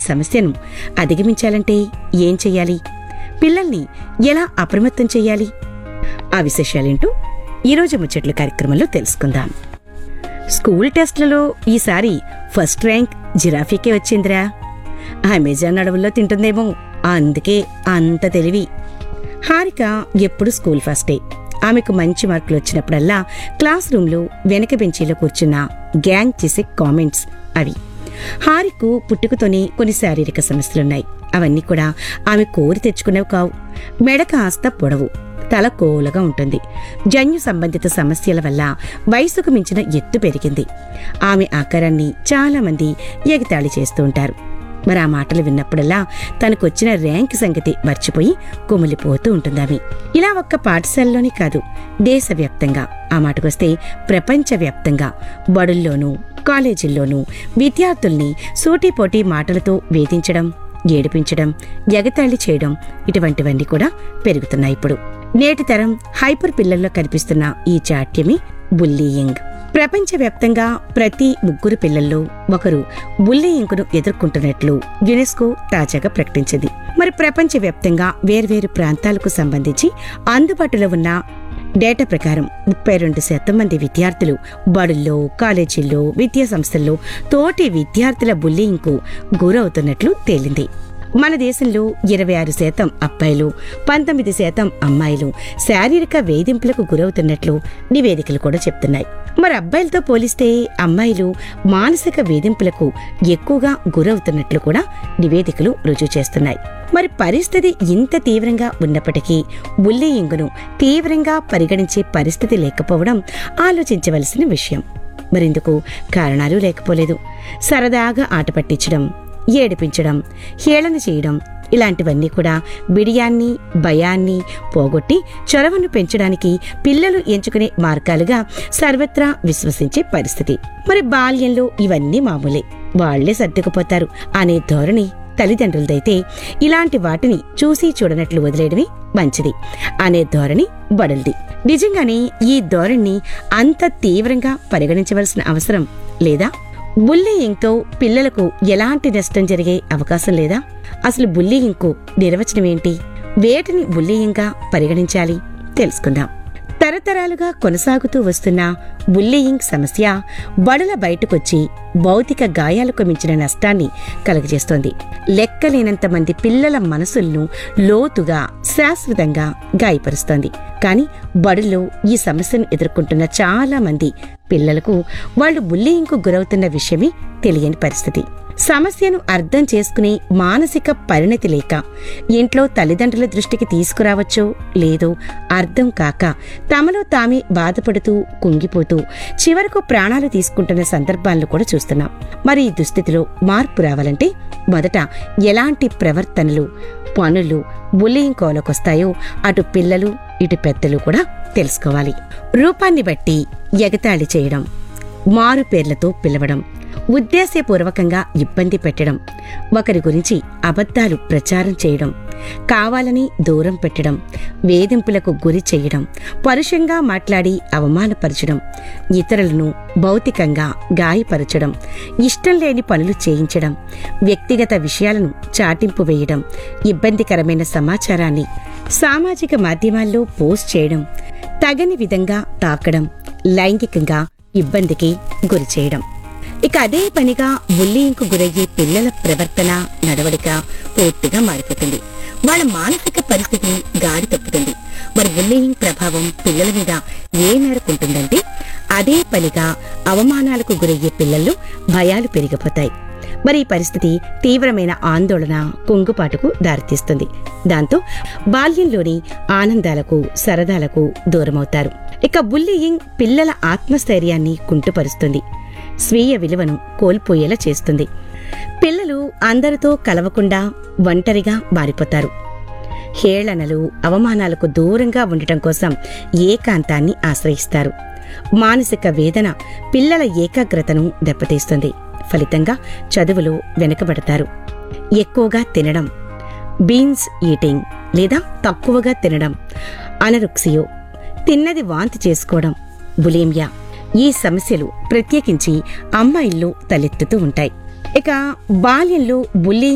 సమస్యను అధిగమించాలంటే ఏం చెయ్యాలి పిల్లల్ని ఎలా అప్రమత్తం చెయ్యాలి ఆ విశేషాలేంటో ఈరోజు ముచ్చట్లు కార్యక్రమంలో తెలుసుకుందాం స్కూల్ టెస్ట్లలో ఈసారి ఫస్ట్ ర్యాంక్ జిరాఫీకే వచ్చిందిరా అమెజాన్ అడవుల్లో తింటుందేమో అందుకే అంత తెలివి హారిక ఎప్పుడు స్కూల్ ఫస్టే ఆమెకు మంచి మార్కులు వచ్చినప్పుడల్లా క్లాస్ రూంలో వెనక బెంచీలో కూర్చున్న గ్యాంగ్ చేసే కామెంట్స్ అవి హారికు పుట్టుకతోనే కొన్ని శారీరక సమస్యలున్నాయి అవన్నీ కూడా ఆమె కోరి తెచ్చుకునేవి కావు మెడ కాస్త పొడవు తల కోలగా ఉంటుంది జన్యు సంబంధిత సమస్యల వల్ల వయసుకు మించిన ఎత్తు పెరిగింది ఆమె ఆకారాన్ని చాలా మంది ఎగతాళి చేస్తూ ఉంటారు మరి ఆ మాటలు విన్నప్పుడల్లా తనకొచ్చిన ర్యాంక్ సంగతి మర్చిపోయి కుమిలిపోతూ ఉంటుందామె ఇలా ఒక్క పాఠశాలలోనే కాదు దేశవ్యాప్తంగా ఆ మాటకొస్తే ప్రపంచవ్యాప్తంగా బడుల్లోనూ కాలేజీల్లోనూ విద్యార్థుల్ని సూటిపోటీ మాటలతో వేధించడం ఏడిపించడం ఎగతాళి చేయడం ఇటువంటివన్నీ కూడా పెరుగుతున్నాయి ఇప్పుడు నేటి తరం హైపర్ పిల్లల్లో కనిపిస్తున్న ఈ చాట్యమే బుల్లీయింగ్ ప్రపంచవ్యాప్తంగా ప్రతి ముగ్గురు పిల్లల్లో ఒకరు బుల్లీయింగ్ను ఎదుర్కొంటున్నట్లు యునెస్కో తాజాగా ప్రకటించింది మరి ప్రపంచవ్యాప్తంగా వేర్వేరు ప్రాంతాలకు సంబంధించి అందుబాటులో ఉన్న డేటా ప్రకారం ముప్పై రెండు శాతం మంది విద్యార్థులు బడుల్లో కాలేజీల్లో విద్యా సంస్థల్లో తోటి విద్యార్థుల బుల్లింగ్కు గురవుతున్నట్లు తేలింది మన దేశంలో ఇరవై ఆరు శాతం అబ్బాయిలు పంతొమ్మిది శాతం అమ్మాయిలు శారీరక వేధింపులకు గురవుతున్నట్లు నివేదికలు కూడా చెప్తున్నాయి మరి అబ్బాయిలతో పోలిస్తే అమ్మాయిలు మానసిక వేధింపులకు ఎక్కువగా గురవుతున్నట్లు కూడా నివేదికలు రుజువు చేస్తున్నాయి మరి పరిస్థితి ఇంత తీవ్రంగా ఉన్నప్పటికీ బుల్లీయింగును తీవ్రంగా పరిగణించే పరిస్థితి లేకపోవడం ఆలోచించవలసిన విషయం మరిందుకు కారణాలు లేకపోలేదు సరదాగా ఆట పట్టించడం ఏడిపించడం హేళన చేయడం ఇలాంటివన్నీ కూడా బిడియాన్ని భయాన్ని పోగొట్టి చొరవను పెంచడానికి పిల్లలు ఎంచుకునే మార్గాలుగా సర్వత్రా విశ్వసించే పరిస్థితి మరి బాల్యంలో ఇవన్నీ మామూలే వాళ్లే సర్దుకుపోతారు అనే ధోరణి తల్లిదండ్రులదైతే ఇలాంటి వాటిని చూసి చూడనట్లు వదిలేయడమే మంచిది అనే ధోరణి బడుల్ది నిజంగానే ఈ ధోరణిని అంత తీవ్రంగా పరిగణించవలసిన అవసరం లేదా బుల్లీయింగ్తో పిల్లలకు ఎలాంటి నష్టం జరిగే అవకాశం లేదా అసలు బుల్లీయింగ్కు నిర్వచనం ఏంటి వేటిని బుల్లీయింగ్గా పరిగణించాలి తెలుసుకుందాం తరతరాలుగా కొనసాగుతూ వస్తున్న బుల్లీయింగ్ సమస్య బడుల బయటకొచ్చి భౌతిక గాయాలకు మించిన నష్టాన్ని కలుగజేస్తోంది లెక్కలేనంత మంది పిల్లల మనసులను లోతుగా శాశ్వతంగా గాయపరుస్తోంది కానీ బడుల్లో ఈ సమస్యను ఎదుర్కొంటున్న చాలా మంది పిల్లలకు వాళ్ళు బుల్లీయింగ్కు గురవుతున్న విషయమే తెలియని పరిస్థితి సమస్యను అర్థం చేసుకునే మానసిక పరిణతి లేక ఇంట్లో తల్లిదండ్రుల దృష్టికి తీసుకురావచ్చో లేదో అర్థం కాక తమలో తామే బాధపడుతూ కుంగిపోతూ చివరకు ప్రాణాలు తీసుకుంటున్న సందర్భాలను కూడా చూస్తున్నాం మరి ఈ దుస్థితిలో మార్పు రావాలంటే మొదట ఎలాంటి ప్రవర్తనలు పనులు బుల్లింగ్ కోలకొస్తాయో అటు పిల్లలు ఇటు పెద్దలు కూడా తెలుసుకోవాలి రూపాన్ని బట్టి ఎగతాళి చేయడం మారు పేర్లతో పిలవడం ఉద్దేశపూర్వకంగా ఇబ్బంది పెట్టడం ఒకరి గురించి అబద్ధాలు ప్రచారం చేయడం కావాలని దూరం పెట్టడం వేధింపులకు గురి చేయడం పరుషంగా మాట్లాడి అవమానపరచడం ఇతరులను భౌతికంగా గాయపరచడం ఇష్టం లేని పనులు చేయించడం వ్యక్తిగత విషయాలను చాటింపు వేయడం ఇబ్బందికరమైన సమాచారాన్ని సామాజిక మాధ్యమాల్లో పోస్ట్ చేయడం తగని విధంగా తాకడం లైంగికంగా ఇబ్బందికి గురి చేయడం ఇక అదే పనిగా బుల్లింగ్కు గురయ్యే పిల్లల ప్రవర్తన నడవడిక పూర్తిగా మారిపోతుంది వాళ్ళ మానసిక పరిస్థితి గాడి తప్పుతుంది మరి బుల్లింగ్ ప్రభావం పిల్లల మీద ఏ మేరకు ఉంటుందంటే అదే పనిగా అవమానాలకు గురయ్యే పిల్లల్లో భయాలు పెరిగిపోతాయి మరి ఈ పరిస్థితి తీవ్రమైన ఆందోళన కుంగుపాటుకు దారితీస్తుంది దాంతో బాల్యంలోని ఆనందాలకు సరదాలకు దూరమవుతారు ఇక బుల్లియింగ్ పిల్లల ఆత్మస్థైర్యాన్ని కుంటుపరుస్తుంది స్వీయ విలువను కోల్పోయేలా చేస్తుంది పిల్లలు అందరితో కలవకుండా ఒంటరిగా మారిపోతారు హేళనలు అవమానాలకు దూరంగా ఉండటం కోసం ఏకాంతాన్ని ఆశ్రయిస్తారు మానసిక వేదన పిల్లల ఏకాగ్రతను దెబ్బతీస్తుంది ఫలితంగా చదువులో వెనుకబడతారు ఎక్కువగా తినడం బీన్స్ ఈటింగ్ లేదా తక్కువగా తినడం అనరుక్సియో తిన్నది వాంతి చేసుకోవడం బులీమియా ఈ సమస్యలు ప్రత్యేకించి అమ్మాయిల్లో తలెత్తుతూ ఉంటాయి ఇక బాల్యంలో బుల్లింగ్